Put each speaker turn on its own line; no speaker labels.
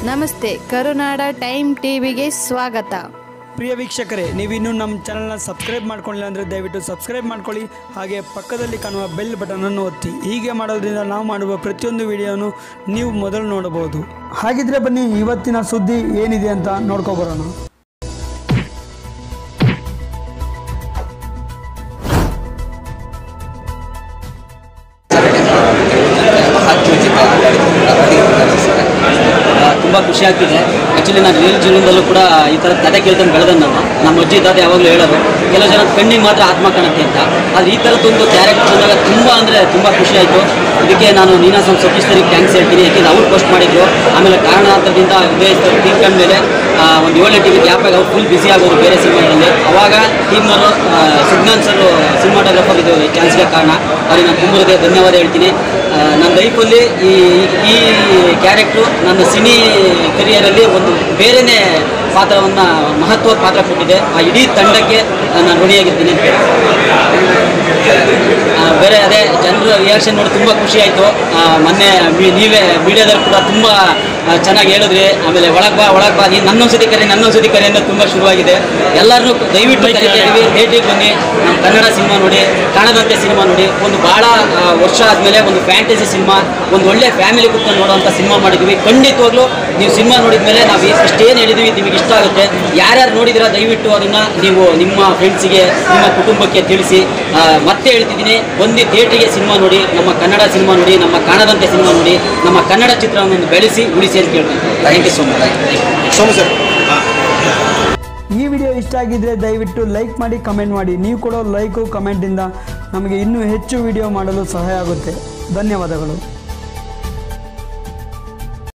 ನಮಸ್ತೆ ಕರುನಾಡ ಟೈಮ್ ಟಿವಿಗೆ ಸ್ವಾಗತ
ಪ್ರಿಯ ವೀಕ್ಷಕರೇ ನೀವಿನ್ನೂ ನಮ್ಮ ಚಾನಲ್ನ ಸಬ್ಸ್ಕ್ರೈಬ್ ಮಾಡ್ಕೊಳ್ಳಿಲ್ಲ ಅಂದರೆ ದಯವಿಟ್ಟು ಸಬ್ಸ್ಕ್ರೈಬ್ ಮಾಡ್ಕೊಳ್ಳಿ ಹಾಗೆ ಪಕ್ಕದಲ್ಲಿ ಕಾಣುವ ಬೆಲ್ ಬಟನನ್ನು ಒತ್ತಿ ಹೀಗೆ ಮಾಡೋದ್ರಿಂದ ನಾವು ಮಾಡುವ ಪ್ರತಿಯೊಂದು ವಿಡಿಯೋನು ನೀವು ಮೊದಲು ನೋಡಬಹುದು ಹಾಗಿದ್ರೆ ಬನ್ನಿ ಇವತ್ತಿನ ಸುದ್ದಿ ಏನಿದೆ ಅಂತ ನೋಡ್ಕೊಬರೋಣ
ತುಂಬ ಖುಷಿ ಆಗ್ತಿದೆ ಆ್ಯಕ್ಚುಲಿ ನಾನು ರಿಯಲ್ ಜೀವನದಲ್ಲೂ ಕೂಡ ಈ ಥರ ಕತೆ ಕೇಳ್ಕೊಂಡು ಬೆಳೆದ ನಾನು ನಮ್ಮ ಅಜ್ಜಿ ತಾತ ಯಾವಾಗಲೂ ಹೇಳೋರು ಕೆಲವು ಜನ ಕಣ್ಣಿಗೆ ಮಾತ್ರ ಆತ್ಮ ಕಾಣುತ್ತೆ ಅಂತ ಆದರೆ ಈ ಥರದ್ದೊಂದು ಕ್ಯಾರೆಕ್ಟರ್ ಬಂದಾಗ ತುಂಬ ಅಂದರೆ ತುಂಬ ಖುಷಿ ಆಯಿತು ಇದಕ್ಕೆ ನಾನು ನೀನಾಸಂ ಸತೀಶ್ ಸರಿಗೆ ಥ್ಯಾಂಕ್ಸ್ ಹೇಳ್ತೀನಿ ಯಾಕೆಂದ್ರೆ ಅವ್ರು ಪೋಸ್ಟ್ ಮಾಡಿದ್ರು ಆಮೇಲೆ ಕಾರಣಾಂತರದಿಂದ ಉದಯ ಸರ್ ತೀರ್ಕೊಂಡ ಮೇಲೆ ಆ, ಒಂದು ಏಳು ಎಂಟು ಗ್ಯಾಪಾಗಿ ಅವ್ರು ಫುಲ್ ಬ್ಯುಸಿ ಆಗೋರು ಬೇರೆ ಸಿನಿಮಾಗಳಲ್ಲಿ ಅವಾಗ ಟೀಮ್ನವರು ಸುಜ್ಞಾನ್ ಸರ್ ಸಿನಿಮಾಟೋಗ್ರಫರ್ ಇದು ಚಾನ್ಸ್ಗೆ ಕಾರಣ ಅವ್ರಿಗೆ ನಾನು ತುಂಬ ಹೃದಯ ಧನ್ಯವಾದ ಹೇಳ್ತೀನಿ ಆ, ನನ್ನ ಲೈಫಲ್ಲಿ ಈ ಈ ಕ್ಯಾರೆಕ್ಟ್ರು ನನ್ನ ಸಿನಿ ಕರಿಯರಲ್ಲಿ ಒಂದು ಬೇರೆಯೇ ಪಾತ್ರವನ್ನು ಮಹತ್ವದ ಪಾತ್ರ ಕೊಟ್ಟಿದೆ ಆ ಇಡೀ ತಂಡಕ್ಕೆ ನಾನು ಋಣಿಯಾಗಿದ್ದೀನಿ ಅಂತ ಆ, ಬೇರೆ ಅದೇ ಜನರ ರಿಯಾಕ್ಷನ್ ನೋಡಿ ತುಂಬ ಖುಷಿ ಆಯಿತು ಮೊನ್ನೆ ಮಿ- ನೀವೇ ಮೀಡಿಯಾದಲ್ಲಿ ಕೂಡ ತುಂಬ ಆ, ಚೆನ್ನಾಗಿ ಹೇಳಿದ್ರಿ ಆಮೇಲೆ ಒಳಗೆ ಬಾ ಒಳಗೆ ಬಾ ನೀನು ನನ್ನೊಂದ್ಸತಿ ಕರೆ ನನ್ನೊಂದ್ಸತಿ ಕರೆ ಅನ್ನೋದು ತುಂಬ ಶುರುವಾಗಿದೆ ಎಲ್ಲರನ್ನೂ ದಯವಿಟ್ಟು ಕರೀತೀವಿ ಭೇಟಿಗೆ ಬನ್ನಿ ನಮ್ಮ ಕನ್ನಡ ಸಿನಿಮಾ ನೋಡಿ ಕಾಣದಂತೆ ಸಿನಿಮಾ ನೋಡಿ ಒಂದು ಭಾಳ ಆ, ವರ್ಷ ಆದಮೇಲೆ ಒಂದು ಫ್ಯಾಂಟಸಿ ಸಿನಿಮಾ ಒಂದು ಒಳ್ಳೆ ಫ್ಯಾಮಿಲಿ ಕೂತ್ಕೊಂಡು ನೋಡುವಂಥ ಸಿನಿಮಾ ಮಾಡಿದ್ವಿ ಖಂಡಿತವಾಗ್ಲೂ ನೀವು ಸಿನಿಮಾ ನೋಡಿದ ಮೇಲೆ ನಾವು ಇಷ್ಟು ಏನು ಹೇಳಿದ್ವಿ ನಿಮಗೆ ಇಷ್ಟ ಆಗುತ್ತೆ ಯಾರ್ಯಾರು ನೋಡಿದಿರ ದಯವಿಟ್ಟು ಅದನ್ನು ನೀವು ನಿಮ್ಮ ಫ್ರೆಂಡ್ಸಿಗೆ ನಿಮ್ಮ ಕುಟುಂಬಕ್ಕೆ ತಿಳಿಸಿ ಆ, ಮತ್ತೆ ಹೇಳ್ತಿದ್ದೀನಿ ಒಂದು ಥಿಯೇಟ್ರಿಗೆ ಸಿನಿಮಾ ನೋಡಿ ನಮ್ಮ ಕನ್ನಡ ಸಿನಿಮಾ ನೋಡಿ ನಮ್ಮ ಕಾಣದಂತೆ ಸಿನಿಮಾ ನೋಡಿ ನಮ್ಮ ಕನ್ನಡ ಚಿತ್ರವನ್ನು ಬೆಳೆಸಿ ಉಳಿಸಿ ಅಂತ ಕೇಳ್ತೀನಿ thank you so much
Somu sir
ಈ ವಿಡಿಯೋ ಇಷ್ಟ ಆಗಿದ್ರೆ ದಯವಿಟ್ಟು ಲೈಕ್ ಮಾಡಿ ಕಮೆಂಟ್ ಮಾಡಿ ನೀವು ಕೊಡೋ ಲೈಕು ಕಮೆಂಟಿಂದ ನಮಗೆ ಇನ್ನೂ ಹೆಚ್ಚು ವಿಡಿಯೋ ಮಾಡಲು ಸಹಾಯ ಆಗುತ್ತೆ ಧನ್ಯವಾದಗಳು